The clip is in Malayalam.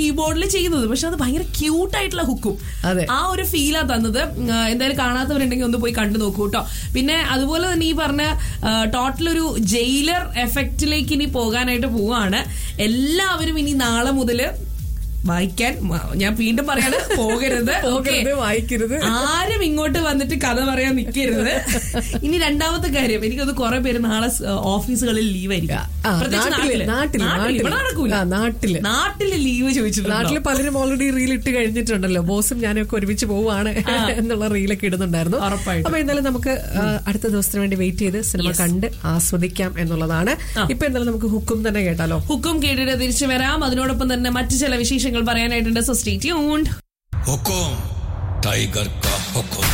കീബോർഡിൽ ചെയ്യുന്നത് പക്ഷെ അത് ഭയങ്കര ക്യൂട്ട് ആയിട്ടുള്ള ഹുക്കും അതെ. ആ ഒരു ഫീലാ തന്നത് ഉം, ആ, എന്തായാലും കാണാത്തവരുണ്ടെങ്കിൽ ഒന്ന് പോയി കണ്ടു നോക്കൂ കേട്ടോ പിന്നെ അതുപോലെ തന്നെ ഈ പറഞ്ഞ ടോട്ടൽ ഒരു ജയിലർ എഫക്റ്റിലേക്ക് ഇനി പോകാനായിട്ട് പോവാണ് എല്ലാവരും ഇനി നാളെ മുതല് വായിക്കാൻ മ- ഞാൻ വീണ്ടും പറയാണ് പോകരുത് പോകരുത്, Okay. വായിക്കരുത്. ആരും ഇങ്ങോട്ട് വന്നിട്ട് കഥ പറയാൻ നിൽക്കരുത് ഇനി രണ്ടാമത്തെ കാര്യം എനിക്കത് കുറെ പേര് നാളെ സ്- ഓഫീസുകളിൽ ലീവ് ആയിരിക്കും ആ, പ്രത്യേകിച്ച് നാട്ടില്, നാട്ടില്, നാട്ടില്. ഇവിടെ നാട്ടില്. നടക്കൂല ആ, നാട്ടില്. നാട്ടില് ലീവ് ചോദിച്ചിട്ടുണ്ടോ നാട്ടില് പലരും ഓൾറെഡി റീൽ ഇട്ട് കഴിഞ്ഞിട്ടുണ്ടല്ലോ ബോസും ഞാനൊക്കെ ഒരുമിച്ച് പോവാണ് എന്നുള്ള റീലൊക്കെ ഇടുന്നുണ്ടായിരുന്നു ഉറപ്പായിട്ടും. അപ്പൊ എന്തായാലും നമുക്ക് ആ, അടുത്ത ദിവസത്തിന് വേണ്ടി വെയിറ്റ് ചെയ്ത് സിനിമ കണ്ട് ആസ്വദിക്കാം എന്നുള്ളതാണ് ഇപ്പൊ എന്തായാലും നമുക്ക് ഹുക്കും തന്നെ കേട്ടാലോ ഹുക്കും കേട്ടിട്ട് തിരിച്ചു വരാം അതിനോടൊപ്പം തന്നെ മറ്റു ചില വിശേഷങ്ങൾ പറയാനായിട്ടുണ്ട് സോ സ്റ്റേ ട്യൂൺഡ് हुकुम टाइगर का हुकुम